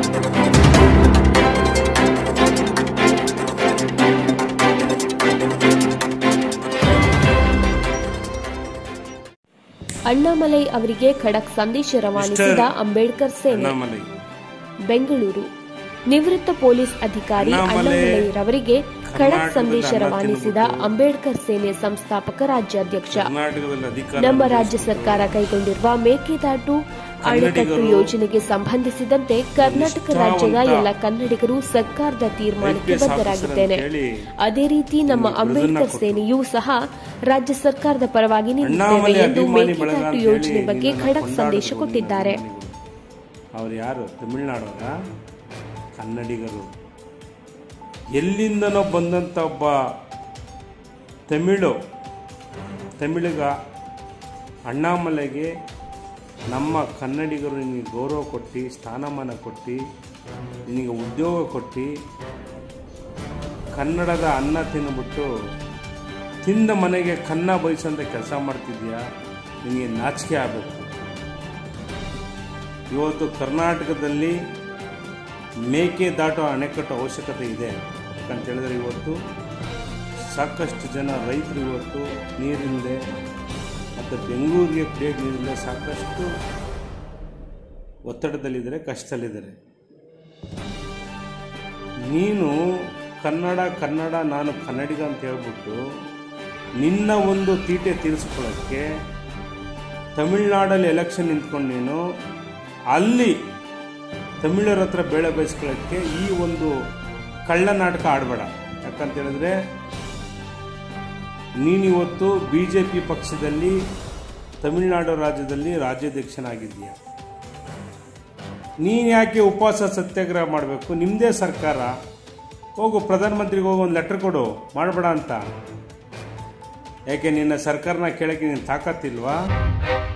ಅಣ್ಣಾಮಲೈ ಅವರಿಗೆ ಖಡಕ್ ಸಂದೇಶ ರವಾನಿಸಿದ ಅಂಬೇಡ್ಕರ್ ಸೇನೆ ಅಣ್ಣಾಮಲೈ ಬೆಂಗಳೂರು ನಿವೃತ್ತ ಪೊಲೀಸ್ ಅಧಿಕಾರಿ ಅಣ್ಣಾಮಲೈ ಅಣ್ಣಾಮಲೈರವರಿಗೆ ಖಡಕ್ ಕರ್ನಾಟಕದ ಸಂದೇಶ ಅನ್ನ ರವಾನಿಸಿದ ತಿಂದ್ಬಿಟ್ಟು ಅಂಬೇಡ್ಕರ್ ಸೇನೆ ಸಂಸ್ಥಾಪಕ ರಾಜ್ಯಾಧ್ಯಕ್ಷ ಕರ್ನಾಟಕದಲ್ಲಿ ಅಧಿಕಾರ ನಮ್ಮ ರಾಜ್ಯ ಸರ್ಕಾರ ಕೈಗೊಂಡಿರುವ ಮೇಕೆದಾಟು ಅಣೆಕಟ್ಟು ಕನ್ನಡಿಗರು ಯೋಜನೆಗೆ ಸಂಬಂಧಿಸಿದಂತೆ ಕರ್ನಾಟಕ ರಾಜ್ಯದ ನಿಷ್ಠಾವಂತ ಎಲ್ಲ ಕನ್ನಡಿಗರು ಸರ್ಕಾರದ ತೀರ್ಮಾನಕ್ಕೆ IPS ಬದ್ಧರಾಗಿದ್ದೇನೆ ಆಫೀಸರ್ ಅಂತ ಹೇಳಿ ಅದೇ ರೀತಿ ನಮ್ಮ ನಿಮ್ಗೆ ಅಂಬೇಡ್ಕರ್ ಬಿರುದನ್ನ ಕೊಟ್ರು. ಸೇನೆಯೂ ಸಹ ರಾಜ್ಯ ಸರ್ಕಾರದ ಪರವಾಗಿ ನಿಂತಿದ್ದೇವೆ ಅಣ್ಣಾಮಲೈ ಎಂದು ಅಭಿಮಾನಿ ಬಳಗ ಮೇಕೆದಾಟು ಅಂತ ಯೋಜನೆ ಹೇಳಿ ಬಗ್ಗೆ ನಿನ್ನನ್ನ ಖಡಕ್ ಕೊಂಡಾಡಿದ್ರು ಸಂದೇಶ ನಿನ್ನ ಕೊಟ್ಟಿದ್ದಾರೆ ಅಭಿಮಾನಿಗಳು. ಅವ್ರು ಯಾರು ತಮಿಳ್ನಾಡವರ ಕನ್ನಡಿಗರು ಎಲ್ಲಿಂದನೋ ಬಂದಂಥ ಒಬ್ಬ ತಮಿಳು ತಮಿಳಿಗ ಅಣ್ಣಾಮಲೆಗೆ ನಮ್ಮ ಕನ್ನಡಿಗರು ನಿನಗೆ ಗೌರವ ಕೊಟ್ಟು ಸ್ಥಾನಮಾನ ಕೊಟ್ಟು ನಿನಗೆ ಉದ್ಯೋಗ ಕೊಟ್ಟು ಕನ್ನಡದ ಅನ್ನ ತಿಂದುಬಿಟ್ಟು ತಿಂದ ಮನೆಗೆ ಕನ್ನ ಬಯಸೋಂಥ ಕೆಲಸ ಮಾಡ್ತಿದ್ಯಾ ನಿನಗೆ ನಾಚಿಕೆ ಆಗಬೇಕು ಇವತ್ತು ಕರ್ನಾಟಕದಲ್ಲಿ ಮೇಕೆ ದಾಟೋ ಅಣೆಕಟ್ಟು ಅವಶ್ಯಕತೆ ಇದೆ ಯಾಕಂತ ಹೇಳಿದ್ರೆ ಇವತ್ತು ಸಾಕಷ್ಟು ಜನ ರೈತರು ಇವತ್ತು ನೀರಿಲ್ಲದೆ ಮತ್ತು ಬೆಂಗಳೂರಿಗೆ ಕುಡಿಯೋಕ್ಕೆ ನೀರಿಲ್ಲದೆ ಸಾಕಷ್ಟು ಒತ್ತಡದಲ್ಲಿದ್ದಾರೆ ಕಷ್ಟದಲ್ಲಿದ್ದಾರೆ ನೀನು ಕನ್ನಡ ಕನ್ನಡ ನಾನು ಕನ್ನಡಿಗ ಅಂತ ಹೇಳ್ಬಿಟ್ಟು ನಿನ್ನ ಒಂದು ತೀಟೆ ತೀರಿಸ್ಕೊಳ್ಳೋಕ್ಕೆ ತಮಿಳ್ನಾಡಲ್ಲಿ ಎಲೆಕ್ಷನ್ ನಿಂತ್ಕೊಂಡು ನೀನು ಅಲ್ಲಿ ತಮಿಳರ ಹತ್ರ ಬೇಳೆ ಬಯಸ್ಕೊಳ್ಳೋಕ್ಕೆ ಈ ಒಂದು ಕಳ್ಳ ನಾಟಕ ಆಡಬೇಡ ಯಾಕಂತ ಹೇಳಿದ್ರೆ ನೀನಿವತ್ತು ಬಿ ಜೆ ಪಿ ಪಕ್ಷದಲ್ಲಿ ತಮಿಳುನಾಡು ರಾಜ್ಯದಲ್ಲಿ ರಾಜ್ಯಾಧ್ಯಕ್ಷನಾಗಿದ್ದೀಯ ನೀನು ಯಾಕೆ ಉಪವಾಸ ಸತ್ಯಾಗ್ರಹ ಮಾಡಬೇಕು ನಿಮ್ಮದೇ ಸರ್ಕಾರ ಹೋಗು ಪ್ರಧಾನಮಂತ್ರಿಗೆ ಹೋಗಿ ಒಂದು ಲೆಟರ್ ಕೊಡು ಮಾಡಬೇಡ ಅಂತ ಯಾಕೆ ನಿನ್ನ ಸರ್ಕಾರನ ಕೇಳೋಕ್ಕೆ ನೀನು ತಾಕತ್ತಿಲ್ವಾ